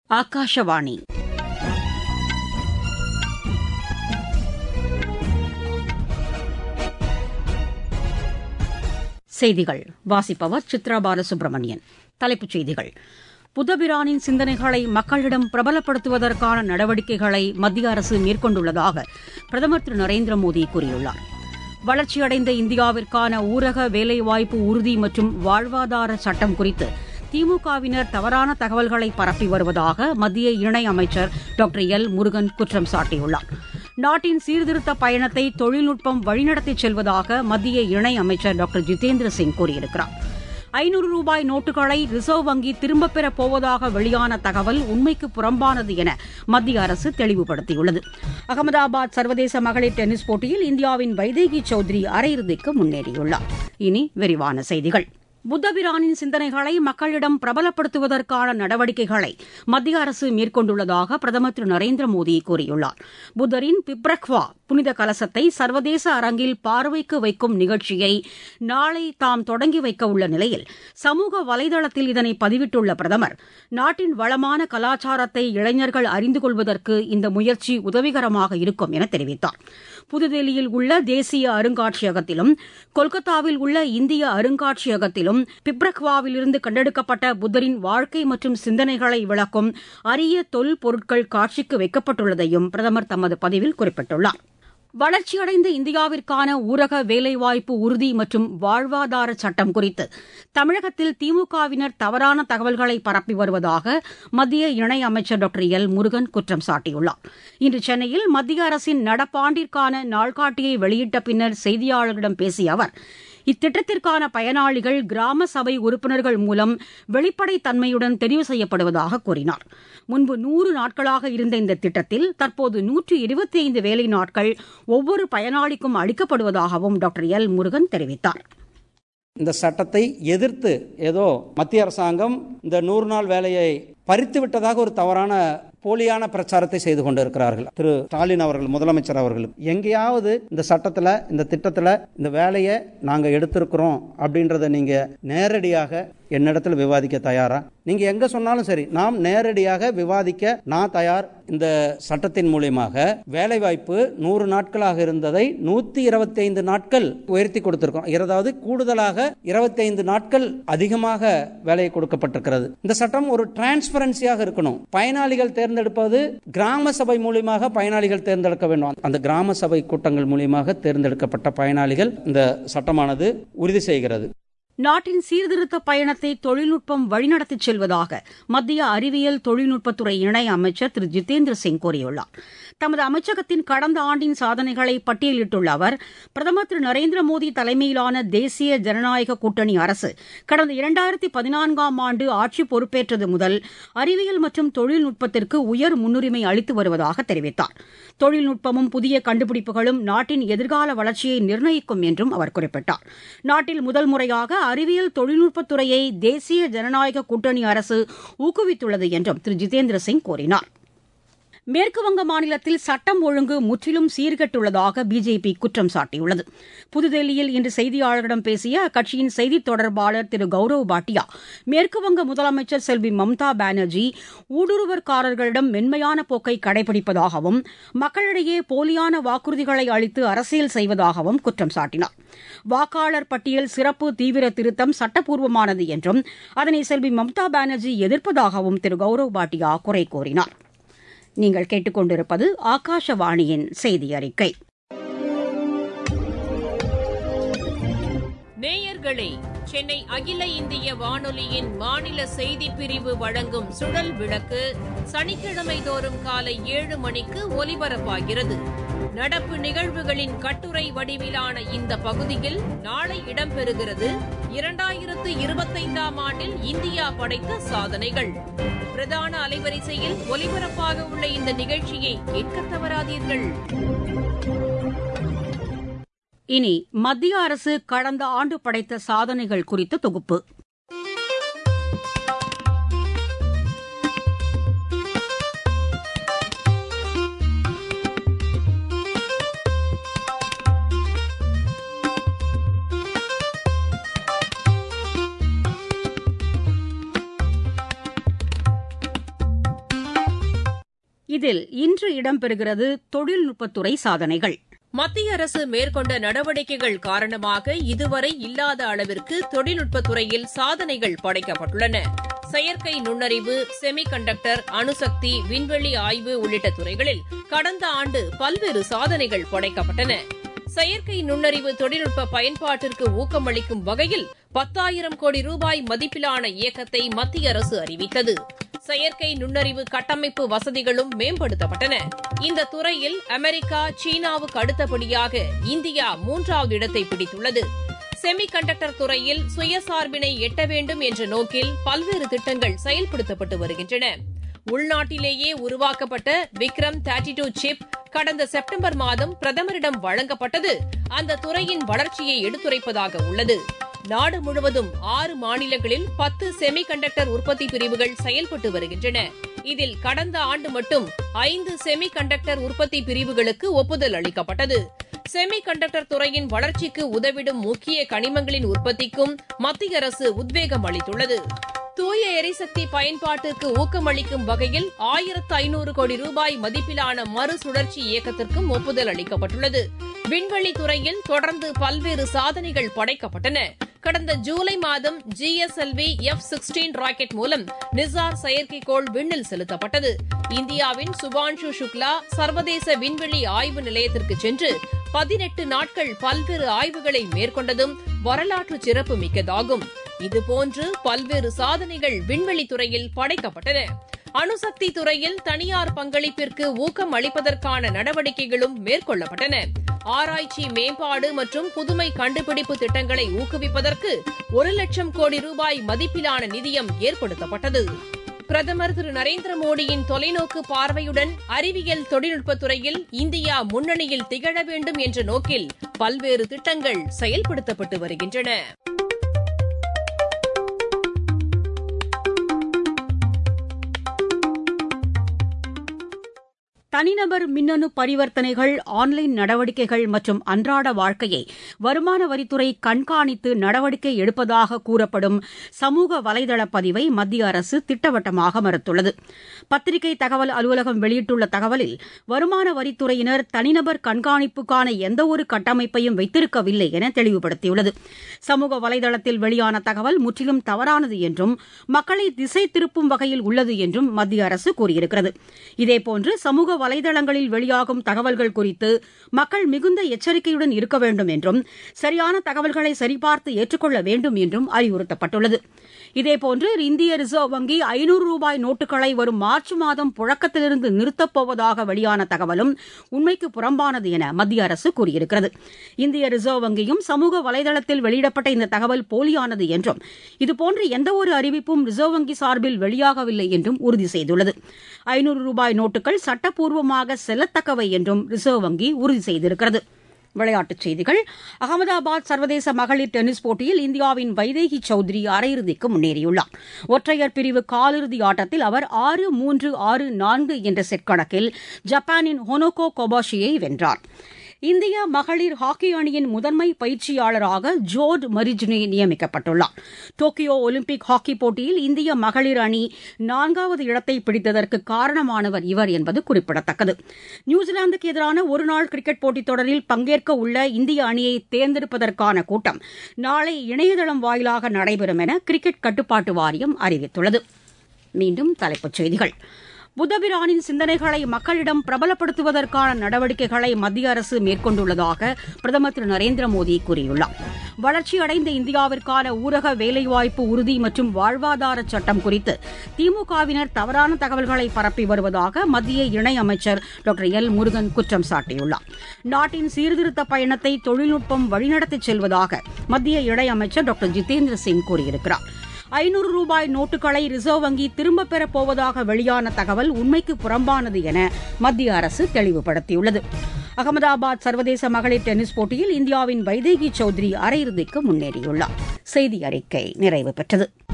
ஆகாஷவாணி செய்திகள் வாசிப்பவர் சித்ரா பாலசுப்ரமணியன் தலைப்புச் செய்திகள் புத்தபிரானின் சிந்தனைகளை மக்களிடம் பிரபலப்படுத்துவதற்கான நடவடிக்கைகளை மத்திய அரசு மேற்கொண்டுள்ளதாக பிரதமர் திரு நரேந்திர மோடி கூறியுள்ளார் வளர்ச்சியடைந்த இந்தியாவிற்கான ஊரக வேலைவாய்ப்பு உறுதி மற்றும் வாழ்வாதார சட்டம் குறித்து திமுகவினர் தவறான தகவல்களை பரப்பி வருவதாக மத்திய இணையமைச்சர் டாக்டர் எல் முருகன் குற்றம் சாட்டியுள்ளார் நாட்டின் சீர்திருத்த பயணத்தை தொழில்நுட்பம் வழிநடத்திச் செல்வதாக மத்திய இணையமைச்சர் டாக்டர் ஜிதேந்திர சிங் கூறியிருக்கிறார் ஐநூறு ரூபாய் நோட்டுகளை ரிசர்வ் வங்கி திரும்பப் பெறப் போவதாக வெளியான தகவல் உண்மைக்கு புறம்பானது என மத்திய அரசு தெளிவுபடுத்தியுள்ளது அகமதாபாத் சர்வதேச மகளிர் டென்னிஸ் போட்டியில் இந்தியாவின் வைதேகி சௌத்ரி அரையிறுதிக்கு முன்னேறியுள்ளார் இனி விரிவான செய்திகள் புத்தபிரானின் சிந்தனைகளை மக்களிடம் பிரபலப்படுத்துவதற்கான நடவடிக்கைகளை மத்திய அரசு மேற்கொண்டுள்ளதாக பிரதமர் திரு நரேந்திர மோடி கூறியுள்ளார் புத்தரின் பிப்ரக்வா புனித கலசத்தை சர்வதேச அரங்கில் பார்வைக்கு வைக்கும் நிகழ்ச்சியை நாளை தாம் தொடங்கி வைக்க உள்ள நிலையில் சமூக வலைதளத்தில் இதனை பதிவிட்டுள்ள பிரதமர் நாட்டின் வளமான கலாச்சாரத்தை இளைஞர்கள் அறிந்து கொள்வதற்கு இந்த முயற்சி உதவிகரமாக இருக்கும் என தெரிவித்தார் புதுதில்லியில் உள்ள தேசிய அருங்காட்சியகத்திலும் கொல்கத்தாவில் உள்ள இந்திய அருங்காட்சியகத்திலும் பிப்ரக்வாவிலிருந்து கண்டெடுக்கப்பட்ட புத்தரின் வாழ்க்கை மற்றும் சிந்தனைகளை விளக்கும் அரிய தொல் பொருட்கள் காட்சிக்கு வைக்கப்பட்டுள்ளதையும் பிரதமர் தமது பதிவில் குறிப்பிட்டுள்ளார் வளர்ச்சியடைந்த இந்தியாவிற்கான ஊரக வேலைவாய்ப்பு உறுதி மற்றும் வாழ்வாதார சட்டம் குறித்து தமிழகத்தில் திமுகவினர் தவறான தகவல்களை பரப்பி வருவதாக மத்திய இணையமைச்சர் டாக்டர் எல் முருகன் குற்றம் சாட்டியுள்ளார் இன்று சென்னையில் மத்திய அரசின் நடப்பாண்டிற்கான நாள்காட்டியை வெளியிட்ட பின்னர் செய்தியாளர்களிடம் பேசிய அவர் இத்திட்டத்திற்கான பயனாளிகள் கிராம சபை உறுப்பினர்கள் மூலம் வெளிப்படைத்தன்மையுடன் தெரிவு செய்யப்படுவதாக கூறினார் முன்பு நூறு நாட்களாக இருந்த இந்த திட்டத்தில் தற்போது நூற்று இருபத்தி ஐந்து வேலை நாட்கள் ஒவ்வொரு பயனாளிக்கும் அளிக்கப்படுவதாகவும் டாக்டர் எல் முருகன் தெரிவித்தார் இந்த சட்டத்தை எதிர்த்து ஏதோ மத்திய அரசாங்கம் இந்த நூறு நாள் வேலையை பறித்து விட்டதாக ஒரு தவறான போலியான பிரச்சாரத்தை செய்து கொண்டிருக்கிறார்கள் திரு ஸ்டாலின் அவர்கள் முதலமைச்சர் அவர்கள் எங்கேயாவது இந்த சட்டத்தில் இந்த திட்டத்தில் இந்த வேலையை நாங்கள் எடுத்திருக்கிறோம் அப்படின்றத நீங்கள் நேரடியாக என்னிடத்தில் விவாதிக்க தயாரா நீங்க எங்க சொன்னாலும் சரி நாம் நேரடியாக விவாதிக்க நான் தயார் இந்த சட்டத்தின் மூலியமாக வேலை வாய்ப்பு நூறு நாட்களாக இருந்ததை நூத்தி இருபத்தி ஐந்து நாட்கள் உயர்த்தி கொடுத்திருக்கோம் அதாவது கூடுதலாக இருபத்தி ஐந்து நாட்கள் அதிகமாக வேலை கொடுக்கப்பட்டிருக்கிறது இந்த சட்டம் ஒரு டிரான்ஸ்பரன்சியாக இருக்கணும் பயனாளிகள் தேர்ந்தெடுப்பது கிராம சபை மூலியமாக பயனாளிகள் தேர்ந்தெடுக்க வேண்டும் அந்த கிராம சபை கூட்டங்கள் மூலியமாக தேர்ந்தெடுக்கப்பட்ட பயனாளிகள் இந்த சட்டமானது உறுதி செய்கிறது நாட்டின் சீர்திருத்த பயணத்தை தொழில்நுட்பம் வழிநடத்திச் செல்வதாக மத்திய அறிவியல் தொழில்நுட்பத்துறை இணை அமைச்சர் திரு ஜிதேந்திர சிங் கூறியுள்ளார் தமது அமைச்சகத்தின் கடந்த ஆண்டின் சாதனைகளை பட்டியலிட்டுள்ள அவர் பிரதமர் திரு நரேந்திர மோடி தலைமையிலான தேசிய ஜனநாயக கூட்டணி அரசு கடந்த இரண்டாயிரத்தி பதினான்காம் ஆண்டு ஆட்சி பொறுப்பேற்றது முதல் அறிவியல் மற்றும் தொழில்நுட்பத்திற்கு உயர் முன்னுரிமை அளித்து வருவதாக தெரிவித்தார் தொழில்நுட்பமும் புதிய கண்டுபிடிப்புகளும் நாட்டின் எதிர்கால வளர்ச்சியை நிர்ணயிக்கும் என்றும் அவர் குறிப்பிட்டார் நாட்டில் முதல் முறையாக அறிவியல் தொழில்நுட்பத்துறையை தேசிய ஜனநாயக கூட்டணி அரசு ஊக்குவித்துள்ளது என்றும் திரு ஜிதேந்திர சிங் கூறினார் மேற்குவங்க மாநிலத்தில் சட்டம் ஒழுங்கு முற்றிலும் சீர்கெட்டுள்ளதாக பிஜேபி குற்றம் சாட்டியுள்ளது புதுதில்லியில் இன்று செய்தியாளர்களிடம் பேசிய அக்கட்சியின் செய்தித் தொடர்பாளர் திரு கௌரவ் பாட்டியா மேற்குவங்க முதலமைச்சர் செல்வி மம்தா பானர்ஜி ஊடுருவற்காரர்களிடம் மென்மையான போக்கை கடைபிடிப்பதாகவும் மக்களிடையே போலியான வாக்குறுதிகளை அளித்து அரசியல் செய்வதாகவும் குற்றம் சாட்டினார் வாக்காளர் பட்டியல் சிறப்பு தீவிர திருத்தம் சட்டப்பூர்வமானது என்றும் அதனை செல்வி மம்தா பானர்ஜி எதிர்ப்பதாகவும் திரு கௌரவ் பாட்டியா குறை கூறினார் நீங்கள் கேட்டுக்கொண்டிருப்பது ஆகாஷவாணியின் செய்தி அறிக்கை நேயர்களே சென்னை அகில இந்திய வானொலியின் மாநில செய்தி பிரிவு வழங்கும் சுழல் விளக்கு சனிக்கிழமை தோறும் காலை ஏழு மணிக்கு ஒலிபரப்பாகிறது நடப்பு நிகழ்வுகளின் கட்டுரை வடிவிலான இந்த பகுதியில் நாளை இடம்பெறுகிறது இரண்டாயிரத்து இருபத்தைந்தாம் ஆண்டில் இந்தியா படைத்த சாதனைகள் பிரதான அலைவரிசையில் ஒலிபரப்பாக உள்ள இந்த நிகழ்ச்சியை கேட்க தவறாதீர்கள் இனி மத்திய அரசு கடந்த ஆண்டு படைத்த சாதனைகள் குறித்த தொகுப்பு இதில் இன்று இடம்பெறுகிறது தொழில்நுட்பத்துறை சாதனைகள் மத்திய அரசு மேற்கொண்ட நடவடிக்கைகள் காரணமாக இதுவரை இல்லாத அளவிற்கு தொழில்நுட்பத்துறையில் சாதனைகள் படைக்கப்பட்டுள்ளன செயற்கை நுண்ணறிவு செமி கண்டக்டர் அணுசக்தி விண்வெளி ஆய்வு உள்ளிட்ட துறைகளில் கடந்த ஆண்டு பல்வேறு சாதனைகள் படைக்கப்பட்டன செயற்கை நுண்ணறிவு தொழில்நுட்ப பயன்பாட்டிற்கு ஊக்கமளிக்கும் வகையில் பத்தாயிரம் கோடி ரூபாய் மதிப்பிலான இயக்கத்தை மத்திய அரசு அறிவித்தது செயற்கை நுண்ணறிவு கட்டமைப்பு வசதிகளும் மேம்படுத்தப்பட்டன இந்த துறையில் அமெரிக்கா சீனாவுக்கு அடுத்தபடியாக இந்தியா மூன்றாவது இடத்தை பிடித்துள்ளது செமி கண்டக்டர் துறையில் சுயசார்பினை எட்ட வேண்டும் என்ற நோக்கில் பல்வேறு திட்டங்கள் செயல்படுத்தப்பட்டு வருகின்றன உள்நாட்டிலேயே உருவாக்கப்பட்ட விக்ரம் தேர்ட்டி டூ சிப் கடந்த செப்டம்பர் மாதம் பிரதமரிடம் வழங்கப்பட்டது அந்த துறையின் வளர்ச்சியை எடுத்துரைப்பதாக உள்ளது நாடு முழுவதும் ஆறு மாநிலங்களில் பத்து செமி கண்டக்டர் உற்பத்தி பிரிவுகள் செயல்பட்டு வருகின்றன இதில் கடந்த ஆண்டு மட்டும் ஐந்து செமி கண்டக்டர் உற்பத்தி பிரிவுகளுக்கு ஒப்புதல் அளிக்கப்பட்டது செமி கண்டக்டர் துறையின் வளர்ச்சிக்கு உதவிடும் முக்கிய கனிமங்களின் உற்பத்திக்கும் மத்திய அரசு உத்வேகம் அளித்துள்ளது தூய எரிசக்தி பயன்பாட்டிற்கு ஊக்கமளிக்கும் வகையில் ஆயிரத்து ஐநூறு கோடி ரூபாய் மதிப்பிலான மறுசுழற்சி இயக்கத்திற்கும் ஒப்புதல் அளிக்கப்பட்டுள்ளது விண்வெளி துறையில் தொடர்ந்து பல்வேறு சாதனைகள் படைக்கப்பட்டன கடந்த ஜூலை மாதம் ஜிஎஸ்எல்வி எஃப் சிக்ஸ்டீன் ராக்கெட் மூலம் நிசார் செயற்கைக்கோள் விண்ணில் செலுத்தப்பட்டது இந்தியாவின் சுபான்ஷு சுக்லா சர்வதேச விண்வெளி ஆய்வு நிலையத்திற்கு சென்று பதினெட்டு நாட்கள் பல்வேறு ஆய்வுகளை மேற்கொண்டதும் வரலாற்று சிறப்பு மிக்கதாகும் இதுபோன்று பல்வேறு சாதனைகள் விண்வெளித்துறையில் படைக்கப்பட்டன அணுசக்தி துறையில் தனியார் பங்களிப்பிற்கு ஊக்கம் அளிப்பதற்கான நடவடிக்கைகளும் மேற்கொள்ளப்பட்டன ஆராய்ச்சி மேம்பாடு மற்றும் புதுமை கண்டுபிடிப்பு திட்டங்களை ஊக்குவிப்பதற்கு ஒரு லட்சம் கோடி ரூபாய் மதிப்பிலான நிதியம் ஏற்படுத்தப்பட்டது பிரதமர் திரு நரேந்திர மோடியின் தொலைநோக்கு பார்வையுடன் அறிவியல் தொழில்நுட்பத்துறையில் இந்தியா முன்னணியில் திகழ வேண்டும் என்ற நோக்கில் பல்வேறு திட்டங்கள் செயல்படுத்தப்பட்டு வருகின்றன தனிநபர் மின்னணு பரிவர்த்தனைகள் ஆன்லைன் நடவடிக்கைகள் மற்றும் அன்றாட வாழ்க்கையை வருமான வரித்துறை கண்காணித்து நடவடிக்கை எடுப்பதாக கூறப்படும் சமூக வலைதள பதிவை மத்திய அரசு திட்டவட்டமாக மறுத்துள்ளது பத்திரிகை தகவல் அலுவலகம் வெளியிட்டுள்ள தகவலில் வருமான வரித்துறையினர் தனிநபர் கண்காணிப்புக்கான எந்தவொரு கட்டமைப்பையும் வைத்திருக்கவில்லை என தெளிவுபடுத்தியுள்ளது சமூக வலைதளத்தில் வெளியான தகவல் முற்றிலும் தவறானது என்றும் மக்களை திசை திருப்பும் வகையில் உள்ளது என்றும் மத்திய அரசு கூறியிருக்கிறது இதேபோன்று சமூக வலைதளங்களில் வெளியாகும் தகவல்கள் குறித்து மக்கள் மிகுந்த எச்சரிக்கையுடன் இருக்க வேண்டும் என்றும் சரியான தகவல்களை சரிபார்த்து ஏற்றுக்கொள்ள வேண்டும் என்றும் அறிவுறுத்தப்பட்டுள்ளது இதேபோன்று இந்திய ரிசர்வ் வங்கி ஐநூறு ரூபாய் நோட்டுகளை வரும் மார்ச் மாதம் புழக்கத்திலிருந்து நிறுத்தப் போவதாக வெளியான தகவலும் உண்மைக்கு புறம்பானது என மத்திய அரசு கூறியிருக்கிறது இந்திய ரிசர்வ் வங்கியும் சமூக வலைதளத்தில் வெளியிடப்பட்ட இந்த தகவல் போலியானது என்றும் இதுபோன்ற எந்தவொரு அறிவிப்பும் ரிசர்வ் வங்கி சார்பில் வெளியாகவில்லை என்றும் உறுதி செய்துள்ளது ஐநூறு ரூபாய் நோட்டுகள் சட்டப்பூர்வமாக செல்லத்தக்கவை என்றும் ரிசர்வ் வங்கி உறுதி செய்திருக்கிறது விளையாட்டுச் செய்திகள் அகமதாபாத் சர்வதேச மகளிர் டென்னிஸ் போட்டியில் இந்தியாவின் வைதேகி சௌத்ரி அரையிறுதிக்கு முன்னேறியுள்ளார் ஒற்றையர் பிரிவு காலிறுதி ஆட்டத்தில் அவர் ஆறு மூன்று ஆறு நான்கு என்ற செட் கணக்கில் ஜப்பானின் ஹொனோகோ கொபாஷியை வென்றார் இந்திய மகளிர் ஹாக்கி அணியின் முதன்மை பயிற்சியாளராக ஜோர்ட் மரிஜ்னே நியமிக்கப்பட்டுள்ளார் டோக்கியோ ஒலிம்பிக் ஹாக்கி போட்டியில் இந்திய மகளிர் அணி நான்காவது இடத்தை பிடித்ததற்கு காரணமானவர் இவர் என்பது குறிப்பிடத்தக்கது நியூசிலாந்துக்கு எதிரான ஒருநாள் கிரிக்கெட் போட்டித் தொடரில் பங்கேற்க உள்ள இந்திய அணியை தேர்ந்தெடுப்பதற்கான கூட்டம் நாளை இணையதளம் வாயிலாக நடைபெறும் என கிரிக்கெட் கட்டுப்பாட்டு வாரியம் அறிவித்துள்ளது மீண்டும் தலைப்புச் செய்திகள் புத்தபிரானின் சிந்தனைகளை மக்களிடம் பிரபலப்படுத்துவதற்கான நடவடிக்கைகளை மத்திய அரசு மேற்கொண்டுள்ளதாக பிரதமர் திரு நரேந்திர மோடி கூறியுள்ளார் வளர்ச்சியடைந்த இந்தியாவிற்கான ஊரக வேலைவாய்ப்பு உறுதி மற்றும் வாழ்வாதார சட்டம் குறித்து திமுகவினர் தவறான தகவல்களை பரப்பி வருவதாக மத்திய இணையமைச்சர் டாக்டர் எல் முருகன் குற்றம் சாட்டியுள்ளார் நாட்டின் சீர்திருத்த பயணத்தை தொழில்நுட்பம் வழிநடத்திச் செல்வதாக மத்திய இணையமைச்சர் டாக்டர் ஜிதேந்திர சிங் கூறியிருக்கிறார் ஐநூறு ரூபாய் நோட்டுகளை ரிசர்வ் வங்கி திரும்பப் பெறப் போவதாக வெளியான தகவல் உண்மைக்கு புறம்பானது என மத்திய அரசு தெளிவுபடுத்தியுள்ளது அகமதாபாத் சர்வதேச மகளிர் டென்னிஸ் போட்டியில் இந்தியாவின் வைதேகி சௌத்ரி அரையிறுதிக்கு முன்னேறியுள்ளார் செய்தி அறிக்கை நிறைவு பெற்றது